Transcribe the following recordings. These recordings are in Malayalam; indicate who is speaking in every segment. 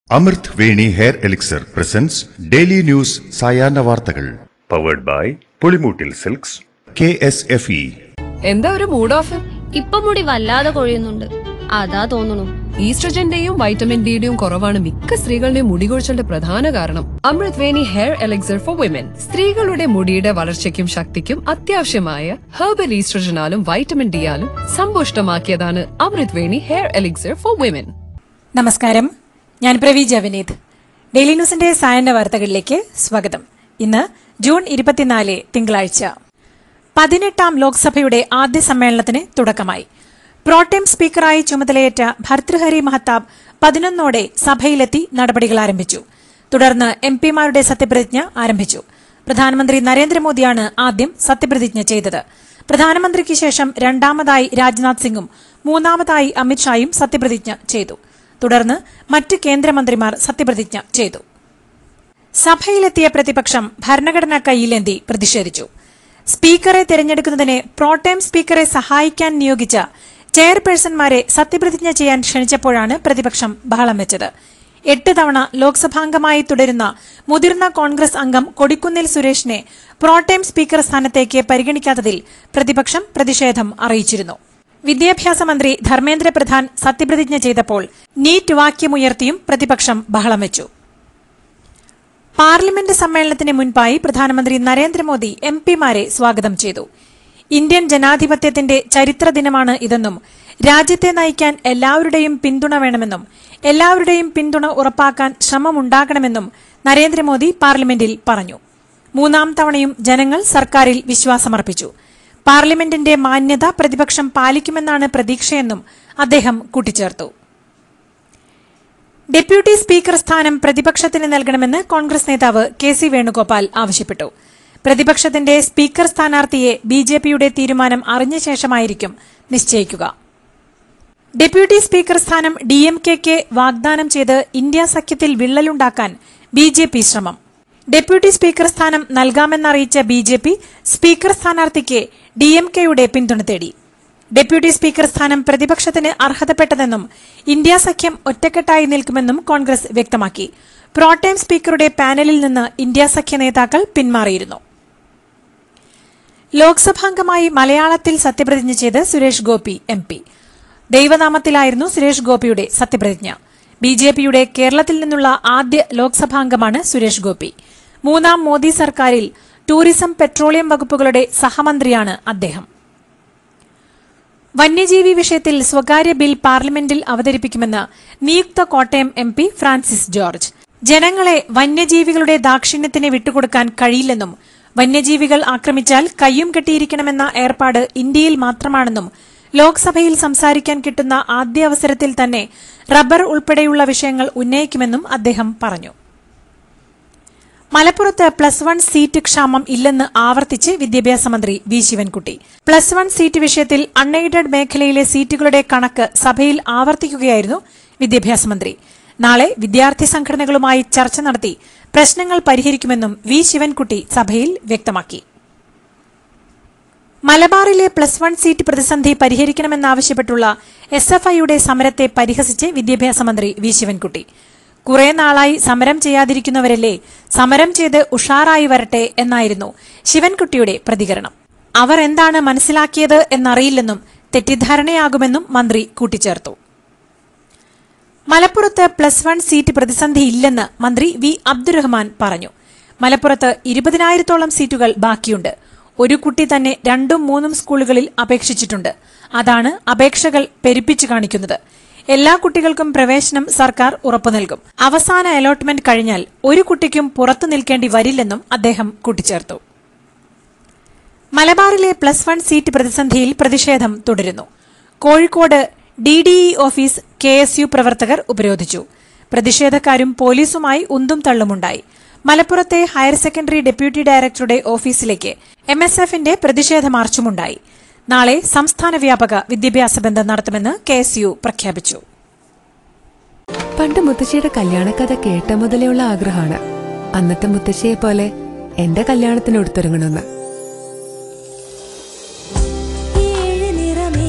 Speaker 1: അമൃത് Veni hair elixir presents daily news സായാഹ്ന വാർത്തകൾ powered by Pulimoottil silks K S F E
Speaker 2: എന്താ ഒരു മൂഡ് ഓഫ്
Speaker 3: ഇപ്പൊ മുടി വല്ലാതെ കൊഴിയുന്നുണ്ട് അതാ തോന്നുന്നു
Speaker 2: ഈസ്ട്രജന്റെയും വൈറ്റമിൻ ഡിയുടെയും കുറവാണ് മിക്ക സ്ത്രീകളുടെയും മുടി കൊഴിച്ചലിന്റെ പ്രധാന കാരണം അമൃത് Veni hair elixir for women സ്ത്രീകളുടെ മുടിയുടെ വളർച്ചയ്ക്കും ശക്തിക്കും അത്യാവശ്യമായ herbal ഈസ്ട്രജനാലും vitamin ഡിയാലും സമ്പുഷ്ടമാക്കിയതാണ് Amrit Veni hair elixir for women
Speaker 4: നമസ്കാരം ഞാൻ പ്രവി ജവനീത് ഡെയിലി ന്യൂസിന്റെ സായന്ന വാർത്തകളിലേക്ക് സ്വാഗതം ഇന്ന് ജൂൺ ഇരുപത്തിനാല് തിങ്കളാഴ്ച പതിനെട്ടാം ലോക്സഭയുടെ ആദ്യ സമ്മേളനത്തിന് തുടക്കമായി പ്രോട്ടേം സ്പീക്കറായി ചുമതലയേറ്റ ഭർതൃഹരി മഹത്താബ് പതിനൊന്നോടെ സഭയിലെത്തി നടപടികൾ ആരംഭിച്ചു തുടർന്ന് എം പിമാരുടെ സത്യപ്രതിജ്ഞ ആരംഭിച്ചു പ്രധാനമന്ത്രി നരേന്ദ്രമോദിയാണ് ആദ്യം സത്യപ്രതിജ്ഞ ചെയ്തത് പ്രധാനമന്ത്രിക്ക് ശേഷം രണ്ടാമതായി രാജ്നാഥ് സിംഗും മൂന്നാമതായി അമിത്ഷായും സത്യപ്രതിജ്ഞ ചെയ്തു തുടർന്ന് മറ്റ് കേന്ദ്രമന്ത്രിമാർ സത്യപ്രതിജ്ഞ ചെയ്തു സഭയിലെത്തിയ പ്രതിപക്ഷം ഭരണഘടന കയ്യിലേന്തി പ്രതിഷേധിച്ചു സ്പീക്കറെ തെരഞ്ഞെടുക്കുന്നതിന് പ്രോട്ടേം സ്പീക്കറെ സഹായിക്കാൻ നിയോഗിച്ച ചെയർപേഴ്സൺമാരെ സത്യപ്രതിജ്ഞ ചെയ്യാൻ ക്ഷണിച്ചപ്പോഴാണ് പ്രതിപക്ഷം ബഹളം വെച്ചത് എട്ട് തവണ ലോക്സഭാംഗമായി തുടരുന്ന മുതിർന്ന കോൺഗ്രസ് അംഗം കൊടിക്കുന്നിൽ സുരേഷിനെ പ്രോട്ടേം സ്പീക്കർ സ്ഥാനത്തേക്ക് പരിഗണിക്കാത്തതിൽ പ്രതിപക്ഷം പ്രതിഷേധം അറിയിച്ചിരുന്നു വിദ്യാഭ്യാസ മന്ത്രി ധർമ്മേന്ദ്ര പ്രധാൻ സത്യപ്രതിജ്ഞ ചെയ്തപ്പോൾ നീറ്റ് വാക്യമുയർത്തിയും പ്രതിപക്ഷം ബഹളം വെച്ചു പാർലമെന്റ് സമ്മേളനത്തിന് മുൻപായി പ്രധാനമന്ത്രി നരേന്ദ്രമോദി എം പിമാരെ സ്വാഗതം ചെയ്തു ഇന്ത്യൻ ജനാധിപത്യത്തിന്റെ ചരിത്ര ദിനമാണ് ഇതെന്നും രാജ്യത്തെ നയിക്കാൻ എല്ലാവരുടെയും പിന്തുണ വേണമെന്നും എല്ലാവരുടെയും പിന്തുണ ഉറപ്പാക്കാൻ ശ്രമമുണ്ടാകണമെന്നും നരേന്ദ്രമോദി പാർലമെന്റിൽ പറഞ്ഞു മൂന്നാം തവണയും ജനങ്ങൾ സർക്കാരിൽ വിശ്വാസമർപ്പിച്ചു പാർലമെന്റിന്റെ മാന്യത പ്രതിപക്ഷം പാലിക്കുമെന്നാണ് പ്രതീക്ഷയെന്നും അദ്ദേഹം കൂട്ടിച്ചേർത്തു ഡെപ്യൂട്ടി സ്പീക്കർ സ്ഥാനം പ്രതിപക്ഷത്തിന് നൽകണമെന്ന് കോൺഗ്രസ് നേതാവ് കെ സി വേണുഗോപാൽ ആവശ്യപ്പെട്ടു പ്രതിപക്ഷത്തിന്റെ സ്പീക്കർ സ്ഥാനാർത്ഥിയെ ബി ജെ പിയുടെ തീരുമാനം അറിഞ്ഞ ശേഷമായിരിക്കും നിശ്ചയിക്കുക ഡെപ്യൂട്ടി സ്പീക്കർ സ്ഥാനം ഡി എം കെക്ക് വാഗ്ദാനം ചെയ്ത് ഇന്ത്യ സഖ്യത്തിൽ വിള്ളലുണ്ടാക്കാൻ ബി ജെ പി ശ്രമം ഡെപ്യൂട്ടി സ്പീക്കർ സ്ഥാനം നൽകാമെന്നറിയിച്ച ബി ജെ പി സ്പീക്കർ സ്ഥാനാർത്ഥിക്ക് ഡി എം കെയുടെ പിന്തുണ തേടി ഡെപ്യൂട്ടി സ്പീക്കർ സ്ഥാനം പ്രതിപക്ഷത്തിന് അർഹതപ്പെട്ടതെന്നും ഇന്ത്യ സഖ്യം ഒറ്റക്കെട്ടായി നിൽക്കുമെന്നും കോൺഗ്രസ് വ്യക്തമാക്കി പ്രോട്ടേം സ്പീക്കറുടെ പാനലിൽ നിന്ന് ഇന്ത്യ സഖ്യ നേതാക്കൾ പിന്മാറിയിരുന്നു ലോക്സഭാംഗമായി മലയാളത്തിൽ സത്യപ്രതിജ്ഞ ചെയ്ത് സുരേഷ് ഗോപി എം പി ദൈവനാമത്തിലായിരുന്നു സുരേഷ് ഗോപിയുടെ സത്യപ്രതിജ്ഞ ബി ജെ പിയുടെ കേരളത്തിൽ നിന്നുള്ള ആദ്യ ലോക്സഭാംഗമാണ് സുരേഷ് ഗോപി മൂന്നാം മോദി സർക്കാരിൽ ടൂറിസം പെട്രോളിയം വകുപ്പുകളുടെ സഹമന്ത്രിയാണ് അദ്ദേഹം വന്യജീവി വിഷയത്തിൽ സ്വകാര്യ ബിൽ പാർലമെന്റിൽ അവതരിപ്പിക്കുമെന്ന് നിയുക്ത കോട്ടയം എം പി ഫ്രാൻസിസ് ജോർജ് ജനങ്ങളെ വന്യജീവികളുടെ ദാക്ഷിണ്യത്തിന് വിട്ടുകൊടുക്കാൻ കഴിയില്ലെന്നും വന്യജീവികൾ ആക്രമിച്ചാൽ കയ്യും കെട്ടിയിരിക്കണമെന്ന ഏർപ്പാട് ഇന്ത്യയിൽ മാത്രമാണെന്നും ലോക്സഭയിൽ സംസാരിക്കാൻ കിട്ടുന്ന ആദ്യ അവസരത്തിൽ തന്നെ റബ്ബർ ഉൾപ്പെടെയുള്ള വിഷയങ്ങൾ ഉന്നയിക്കുമെന്നും അദ്ദേഹം പറഞ്ഞു മലപ്പുറത്ത് പ്ലസ് വൺ സീറ്റ് ക്ഷാമം ഇല്ലെന്ന് ആവർത്തിച്ച് വിദ്യാഭ്യാസ മന്ത്രി V Sivankutty plus one seat വിഷയത്തിൽ അൺഎയ്ഡഡ് മേഖലയിലെ സീറ്റുകളുടെ കണക്ക് സഭയിൽ ആവർത്തിക്കുകയായിരുന്നു വിദ്യാഭ്യാസ മന്ത്രി നാളെ വിദ്യാർത്ഥി സംഘടനകളുമായി ചർച്ച നടത്തി പ്രശ്നങ്ങൾ പരിഹരിക്കുമെന്നും വി ശിവൻകുട്ടി സഭയിൽ വ്യക്തമാക്കി മലബാറിലെ പ്ലസ് വൺ സീറ്റ് പ്രതിസന്ധി പരിഹരിക്കണമെന്നാവശ്യപ്പെട്ടുള്ള എസ് എഫ് ഐയുടെ സമരത്തെ പരിഹസിച്ച് വിദ്യാഭ്യാസ മന്ത്രി വി ശിവൻകുട്ടി കുറെ നാളായി സമരം ചെയ്യാതിരിക്കുന്നവരല്ലേ സമരം ചെയ്ത് ഉഷാറായി വരട്ടെ എന്നായിരുന്നു ശിവൻകുട്ടിയുടെ പ്രതികരണം അവർ എന്താണ് മനസ്സിലാക്കിയത് എന്നറിയില്ലെന്നും തെറ്റിദ്ധാരണയാകുമെന്നും മന്ത്രി കൂട്ടിച്ചേർത്തു മലപ്പുറത്ത് പ്ലസ് വൺ സീറ്റ് പ്രതിസന്ധി ഇല്ലെന്ന് മന്ത്രി വി അബ്ദുറഹ്മാൻ പറഞ്ഞു മലപ്പുറത്ത് ഇരുപതിനായിരത്തോളം സീറ്റുകൾ ബാക്കിയുണ്ട് ഒരു കുട്ടി തന്നെ രണ്ടും മൂന്നും സ്കൂളുകളിൽ അപേക്ഷിച്ചിട്ടുണ്ട് അതാണ് അപേക്ഷകൾ പെരുപ്പിച്ചു കാണിക്കുന്നത് എല്ലാ കുട്ടികൾക്കും പ്രവേശനം സർക്കാർ ഉറപ്പു നൽകും അവസാന അലോട്ട്മെന്റ് കഴിഞ്ഞാൽ ഒരു കുട്ടിക്കും പുറത്തു നിൽക്കേണ്ടി വരില്ലെന്നും അദ്ദേഹം കൂട്ടിച്ചേർത്തു മലബാറിലെ പ്ലസ് വൺ സീറ്റ് പ്രതിസന്ധിയിൽ പ്രതിഷേധം തുടരുന്നു Kozhikode D D E office K S U പ്രവർത്തകർ ഉപരോധിച്ചു പ്രതിഷേധക്കാരും പോലീസുമായി ഉന്തും തള്ളുമുണ്ടായി മലപ്പുറത്തെ ഹയർ സെക്കൻഡറി ഡെപ്യൂട്ടി ഡയറക്ടറുടെ ഓഫീസിലേക്ക് എം എസ് എഫിന്റെ പ്രതിഷേധ മാർച്ചുമുണ്ടായി നാളെ സംസ്ഥാന വ്യാപക വിദ്യാഭ്യാസ ബന്ധം നടത്തുമെന്ന് കെ എസ് യു പ്രഖ്യാപിച്ചു
Speaker 5: പണ്ട് മുത്തശ്ശിയുടെ കല്യാണക്കഥ കേട്ട മുതലെയുള്ള ആഗ്രഹമാണ് അന്നത്തെ മുത്തശ്ശിയെ പോലെ എന്റെ കല്യാണത്തിന് എടുത്തൊരുങ്ങണമെന്ന്
Speaker 6: ഏഴ്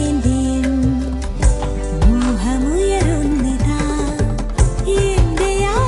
Speaker 6: നിറമേന്തിയും മോഹമുയരുന്നിതാ എന്റെ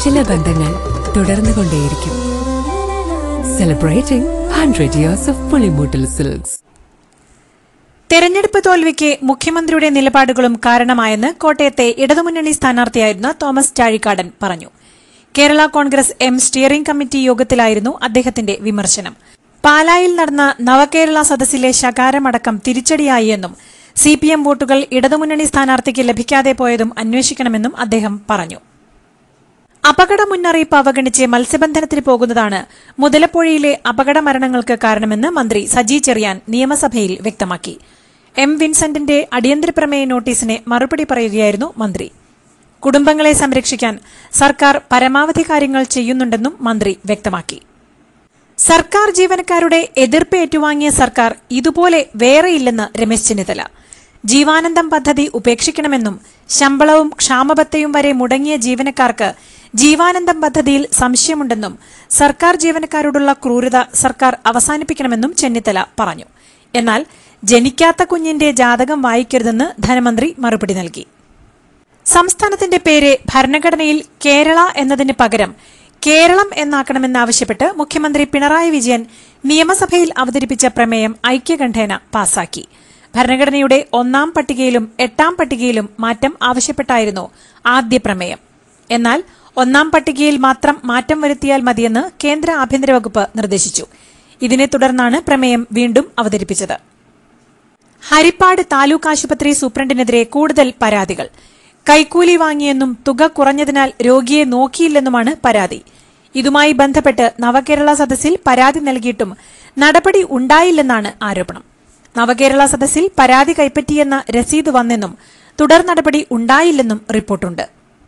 Speaker 5: ചില ബന്ധങ്ങൾ തുടർന്നുകൊണ്ടേയിരിക്കും celebrating hundred years of Pulimoottil silks
Speaker 4: തെരഞ്ഞെടുപ്പ് തോൽവിക്ക് മുഖ്യമന്ത്രിയുടെ നിലപാടുകളും കാരണമായെന്ന് കോട്ടയത്തെ ഇടതുമുന്നണി സ്ഥാനാർത്ഥിയായിരുന്ന തോമസ് ചാഴിക്കാടൻ പറഞ്ഞു Kerala Congress M steering committee യോഗത്തിലായിരുന്നു അദ്ദേഹത്തിന്റെ വിമർശനം പാലായിൽ നടന്ന നവകേരള സദസ്സിലെ ശകാരമടക്കം തിരിച്ചടിയായി എന്നും സിപിഎം വോട്ടുകൾ ഇടതുമുന്നണി സ്ഥാനാർത്ഥിക്ക് ലഭിക്കാതെ പോയതും അന്വേഷിക്കണമെന്നും അദ്ദേഹം പറഞ്ഞു അപകട മുന്നറിയിപ്പ് അവഗണിച്ച് മത്സ്യബന്ധനത്തിന് പോകുന്നതാണ് മുതലപ്പുഴയിലെ അപകട മരണങ്ങൾക്ക് കാരണമെന്ന് മന്ത്രി സജി ചെറിയാൻ നിയമസഭയിൽ വ്യക്തമാക്കി എം വിൻസെന്റിന്റെ അടിയന്തര പ്രമേയ നോട്ടീസിന് മറുപടി പറയുകയായിരുന്നു മന്ത്രി കുടുംബങ്ങളെ സംരക്ഷിക്കാൻ സർക്കാർ പരമാവധി കാര്യങ്ങൾ ചെയ്യുന്നുണ്ടെന്നും മന്ത്രി വ്യക്തമാക്കി സർക്കാർ ജീവനക്കാരുടെ എതിർപ്പ് ഏറ്റുവാങ്ങിയ സർക്കാർ ഇതുപോലെ വേറെയില്ലെന്ന് രമേശ് ചെന്നിത്തല ജീവാനന്ദം പദ്ധതി ഉപേക്ഷിക്കണമെന്നും ശമ്പളവും ക്ഷാമബത്തയും വരെ മുടങ്ങിയ ജീവനക്കാർക്ക് ജീവാനന്ദം പദ്ധതിയിൽ സംശയമുണ്ടെന്നും സർക്കാർ ജീവനക്കാരോടുള്ള ക്രൂരത സർക്കാർ അവസാനിപ്പിക്കണമെന്നും ചെന്നിത്തല പറഞ്ഞു എന്നാൽ ജനിക്കാത്ത കുഞ്ഞിന്റെ ജാതകം വായിക്കരുതെന്ന് ധനമന്ത്രി മറുപടി നൽകി സംസ്ഥാനത്തിന്റെ പേര് ഭരണഘടനയിൽ കേരള എന്നതിന് പകരം കേരളം എന്നാക്കണമെന്നാവശ്യപ്പെട്ട് മുഖ്യമന്ത്രി പിണറായി വിജയൻ നിയമസഭയിൽ അവതരിപ്പിച്ച പ്രമേയം ഐക്യകണ്ഠേന പാസാക്കി ഭരണഘടനയുടെ ഒന്നാം പട്ടികയിലും എട്ടാം പട്ടികയിലും മാറ്റം ആവശ്യപ്പെട്ടായിരുന്നു ആദ്യ പ്രമേയം എന്നാൽ ഒന്നാം പട്ടികയിൽ മാത്രം മാറ്റം വരുത്തിയാൽ മതിയെന്ന് കേന്ദ്ര ആഭ്യന്തര വകുപ്പ് നിർദ്ദേശിച്ചു ഇതിനെ തുടർന്നാണ് പ്രമേയം വീണ്ടും അവതരിപ്പിച്ചത് ഹരിപ്പാട് താലൂക്ക് ആശുപത്രി സൂപ്രണ്ടിനെതിരെ കൂടുതൽ പരാതികൾ കൈക്കൂലി വാങ്ങിയെന്നും തുക കുറഞ്ഞതിനാൽ രോഗിയെ നോക്കിയില്ലെന്നുമാണ് പരാതി ഇതുമായി ബന്ധപ്പെട്ട് നവകേരള സദസ്സിൽ പരാതി നൽകിയിട്ടും നടപടി ഉണ്ടായില്ലെന്നാണ് ആരോപണം നവകേരള സദസ്സിൽ പരാതി കൈപ്പറ്റിയെന്ന രസീത് വന്നെന്നും തുടർ നടപടി ഉണ്ടായില്ലെന്നും റിപ്പോർട്ടുണ്ട്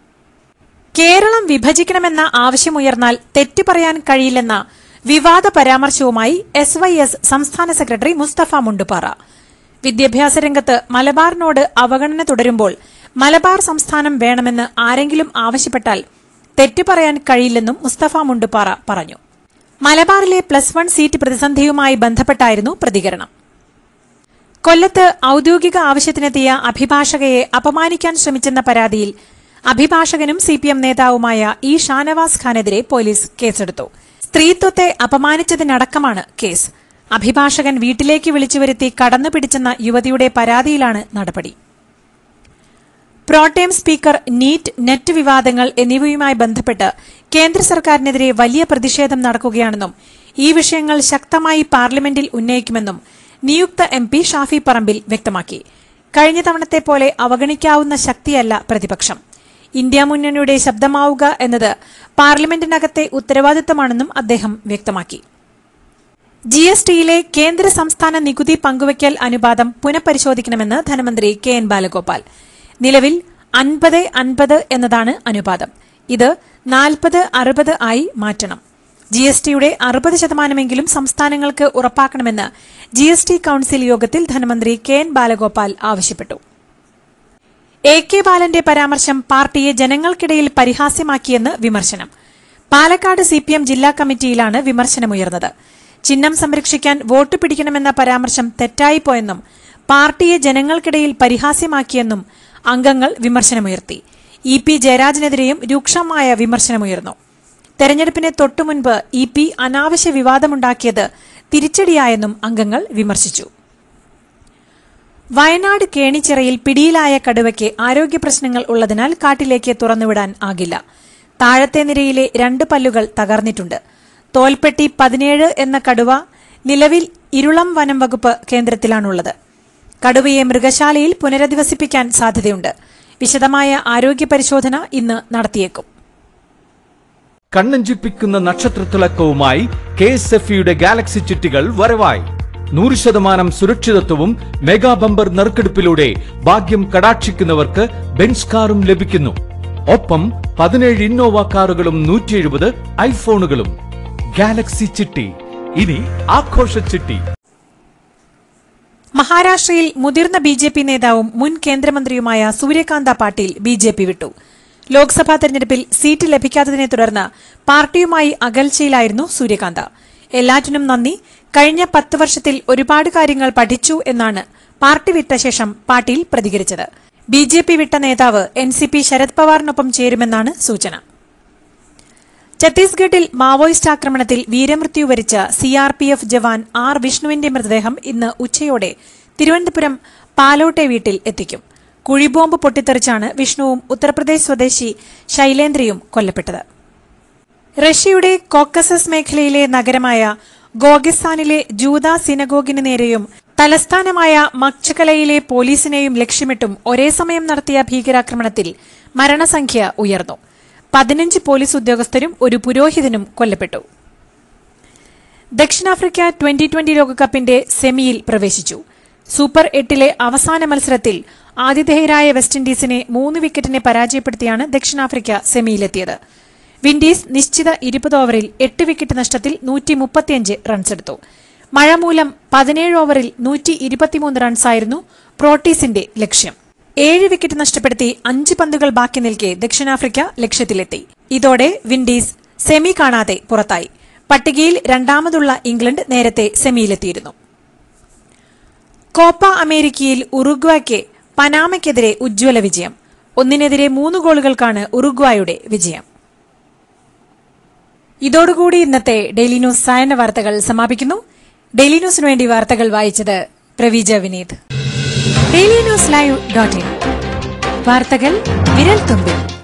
Speaker 4: കേരളം വിഭജിക്കണമെന്ന ആവശ്യമുയർന്നാൽ തെറ്റു പറയാൻ കഴിയില്ലെന്ന വിവാദ പരാമർശവുമായി എസ് വൈ എസ് സംസ്ഥാന സെക്രട്ടറി മുസ്തഫ മുണ്ടുപാറ വിദ്യാഭ്യാസ രംഗത്ത് മലബാറിനോട് അവഗണന തുടരുമ്പോൾ മലബാർ സംസ്ഥാനം വേണമെന്ന് ആരെങ്കിലും ആവശ്യപ്പെട്ടാൽ തെറ്റു പറയാൻ കഴിയില്ലെന്നും മുസ്തഫ മുണ്ടുപാറ പറഞ്ഞു മലബാറിലെ പ്ലസ് വൺ സീറ്റ് പ്രതിസന്ധിയുമായി ബന്ധപ്പെട്ടായിരുന്നു പ്രതികരണം കൊല്ലത്ത് ഔദ്യോഗിക ആവശ്യത്തിനെത്തിയ അഭിഭാഷകയെ അപമാനിക്കാൻ ശ്രമിച്ചെന്ന പരാതിയിൽ അഭിഭാഷകനും സിപിഎം നേതാവുമായ ഇ ഷാനവാസ് ഖാനെതിരെ പോലീസ് കേസെടുത്തു സ്ത്രീത്വത്തെ അപമാനിച്ചതിനടക്കമാണ് കേസ് അഭിഭാഷകൻ വീട്ടിലേക്ക് വിളിച്ചുവരുത്തി കടന്നുപിടിച്ചെന്ന യുവതിയുടെ പരാതിയിലാണ് നടപടി പ്രോട്ടേം സ്പീക്കർ നീറ്റ് നെറ്റ് വിവാദങ്ങൾ എന്നിവയുമായി ബന്ധപ്പെട്ട് കേന്ദ്ര സർക്കാരിനെതിരെ വലിയ പ്രതിഷേധം നടക്കുകയാണെന്നും ഈ വിഷയങ്ങൾ ശക്തമായി പാർലമെന്റിൽ ഉന്നയിക്കുമെന്നും നിയുക്ത എം പി ഷാഫി പറമ്പിൽ വ്യക്തമാക്കി കഴിഞ്ഞ തവണത്തെ പോലെ അവഗണിക്കാവുന്ന ശക്തിയല്ല പ്രതിപക്ഷം ഇന്ത്യ മുന്നണിയുടെ ശബ്ദമാവുക എന്നത് പാർലമെന്റിനകത്തെ ഉത്തരവാദിത്തമാണെന്നും അദ്ദേഹം വ്യക്തമാക്കി ജി എസ് ടിയിലെ കേന്ദ്ര സംസ്ഥാന നികുതി പങ്കുവയ്ക്കൽ അനുപാതം പുനഃപരിശോധിക്കണമെന്ന് ധനമന്ത്രി കെ എൻ ബാലഗോപാൽ നിലവിൽ അൻപത് അൻപത് എന്നതാണ് അനുപാതം ഇത് നാൽപ്പത് അറുപത് ആയി മാറ്റണം ജി എസ് ടിയുടെ അറുപത് ശതമാനമെങ്കിലും സംസ്ഥാനങ്ങൾക്ക് ഉറപ്പാക്കണമെന്ന് ജി എസ് ടി കൌൺസിൽ യോഗത്തിൽ ധനമന്ത്രി കെ എൻ ബാലഗോപാൽ ആവശ്യപ്പെട്ടു എ കെ ബാലന്റെ പരാമർശം പാർട്ടിയെ ജനങ്ങൾക്കിടയിൽ പരിഹാസ്യമാക്കിയെന്ന് വിമർശനം പാലക്കാട് സിപിഎം ജില്ലാ കമ്മിറ്റിയിലാണ് വിമർശനമുയർന്നത് ചിഹ്നം സംരക്ഷിക്കാൻ വോട്ട് പിടിക്കണമെന്ന പരാമർശം തെറ്റായിപ്പോയെന്നും പാർട്ടിയെ ജനങ്ങൾക്കിടയിൽ പരിഹാസ്യമാക്കിയെന്നും അംഗങ്ങൾ വിമർശനമുയർത്തി ഇ പി ജയരാജനെതിരെയും രൂക്ഷമായ വിമർശനമുയർന്നു തെരഞ്ഞെടുപ്പിന് തൊട്ടുമുൻപ് ഇ പി അനാവശ്യ വിവാദമുണ്ടാക്കിയത് തിരിച്ചടിയായെന്നും അംഗങ്ങൾ വിമർശിച്ചു വയനാട് കേണിച്ചിറയിൽ പിടിയിലായ കടുവയ്ക്ക് ആരോഗ്യ പ്രശ്നങ്ങൾ ഉള്ളതിനാൽ കാട്ടിലേക്ക് തുറന്നുവിടാൻ ആകില്ല താഴത്തെ നിരയിലെ രണ്ട് പല്ലുകൾ തകർന്നിട്ടുണ്ട് തോൽപ്പെട്ടി പതിനേഴ് എന്ന കടുവ നിലവിൽ ഇരുളം വനം വകുപ്പ് കേന്ദ്രത്തിലാണുള്ളത് കടുവയെ മൃഗശാലയിൽ പുനരധിവസിപ്പിക്കാൻ സാധ്യതയുണ്ട് വിശദമായ ആരോഗ്യ പരിശോധന ഇന്ന് നടത്തിയേക്കും
Speaker 7: കണ്ണഞ്ചിപ്പിക്കുന്ന നക്ഷത്രത്തിളക്കവുമായി കെ എസ് എഫ് ഇയുടെ ഗാലക്സി ചുറ്റികൾ വരവായി നൂറ് ശതമാനം സുരക്ഷിതത്വവും മെഗാ ബമ്പർ നറുക്കെടുപ്പിലൂടെ ഭാഗ്യം കടാക്ഷിക്കുന്നവർക്ക് ബെൻസ് കാറും ലഭിക്കുന്നു ഒപ്പം പതിനേഴ് ഇന്നോവ കാറുകളും നൂറ്റി എഴുപത് ഐഫോണുകളും ഗാലക്സി ചിട്ടി ഇനി ആഘോഷ ചിട്ടി
Speaker 4: മഹാരാഷ്ട്രയിൽ മുതിർന്ന ബി ജെ പി നേതാവും മുൻ കേന്ദ്രമന്ത്രിയുമായ Suryakanta Patil B J P വിട്ടു ലോക്സഭാ തെരഞ്ഞെടുപ്പിൽ സീറ്റ് ലഭിക്കാത്തതിനെ തുടർന്ന് പാർട്ടിയുമായി അകൽച്ചയിലായിരുന്നു സൂര്യകാന്ത എല്ലാറ്റിനും നന്ദി കഴിഞ്ഞ പത്ത് വർഷത്തിൽ ഒരുപാട് കാര്യങ്ങൾ പഠിച്ചു എന്നാണ് പാർട്ടി വിട്ട ശേഷം പാട്ടീൽ പ്രതികരിച്ചത് ബി ജെ പി വിട്ട നേതാവ് എൻ സി പി ശരത് പവാറിനൊപ്പം ചേരുമെന്നാണ് സൂചന ഛത്തീസ്ഗഡിൽ മാവോയിസ്റ്റ് ആക്രമണത്തിൽ വീരമൃത്യു വരിച്ച സിആർപിഎഫ് ജവാൻ ആർ വിഷ്ണുവിന്റെ മൃതദേഹം ഇന്ന് ഉച്ചയോടെ തിരുവനന്തപുരം പാലോട്ടെ വീട്ടിൽ എത്തിക്കും കുഴിബോംബ് പൊട്ടിത്തെറിച്ചാണ് വിഷ്ണുവും ഉത്തർപ്രദേശ് സ്വദേശി ശൈലേന്ദ്രയും കൊല്ലപ്പെട്ടത് റഷ്യയുടെ കോക്കസസ് മേഖലയിലെ നഗരമായ ഗോഗിസ്ഥാനിലെ ജൂത സിനഗോഗിന് നേരെയും തലസ്ഥാനമായ മക്ചകലയിലെ പോലീസിനെയും ലക്ഷ്യമിട്ടും ഒരേ സമയം നടത്തിയ ഭീകരാക്രമണത്തിൽ മരണസംഖ്യ ഉയർന്നു പതിനഞ്ച് പോലീസ് ഉദ്യോഗസ്ഥരും ഒരു പുരോഹിതനും കൊല്ലപ്പെട്ടു ദക്ഷിണാഫ്രിക്ക ട്വന്റി ട്വന്റി ലോകകപ്പിന്റെ സെമിയിൽ പ്രവേശിച്ചു സൂപ്പർ എട്ടിലെ അവസാന മത്സരത്തിൽ ആതിഥേയരായ വെസ്റ്റ് ഇൻഡീസിനെ മൂന്ന് വിക്കറ്റിന് പരാജയപ്പെടുത്തിയാണ് ദക്ഷിണാഫ്രിക്ക സെമിയിലെത്തിയത് വിൻഡീസ് നിശ്ചിത ഇരുപത് ഓവറിൽ എട്ട് വിക്കറ്റ് നഷ്ടത്തിൽ നൂറ്റി മുപ്പത്തിയഞ്ച് റൺസെടുത്തു മഴ മൂലം പതിനേഴ് ഓവറിൽ നൂറ്റി ഇരുപത്തിമൂന്ന് റൺസായിരുന്നു പ്രോട്ടീസിന്റെ ലക്ഷ്യം ഏഴ് വിക്കറ്റ് നഷ്ടപ്പെടുത്തി അഞ്ച് പന്തുകൾ ബാക്കി നിൽക്കെ ദക്ഷിണാഫ്രിക്ക ലക്ഷ്യത്തിലെത്തി ഇതോടെ വിൻഡീസ് സെമി കാണാതെ പുറത്തായി പട്ടികയിൽ രണ്ടാമതുള്ള ഇംഗ്ലണ്ട് നേരത്തെ സെമിയിലെത്തിയിരുന്നു കോപ്പ അമേരിക്കയിൽ ഉറുഗ്വായ്ക്ക് പനാമയ്ക്കെതിരെ ഉജ്ജ്വല വിജയം ഒന്നിനെതിരെ മൂന്ന് ഗോളുകൾക്കാണ് ഉറുഗ്വായുടെ വിജയം ഇതോടുകൂടി ഇന്നത്തെ ഡെയിലി ന്യൂസ് സായന വാർത്തകൾ സമാപിക്കുന്നു ഡെയിലി ന്യൂസിനു വേണ്ടി വാർത്തകൾ വായിച്ചത് Praveeja Vineeth daily news live dot in വാർത്തകൾ വിരൽ തുമ്പിൽ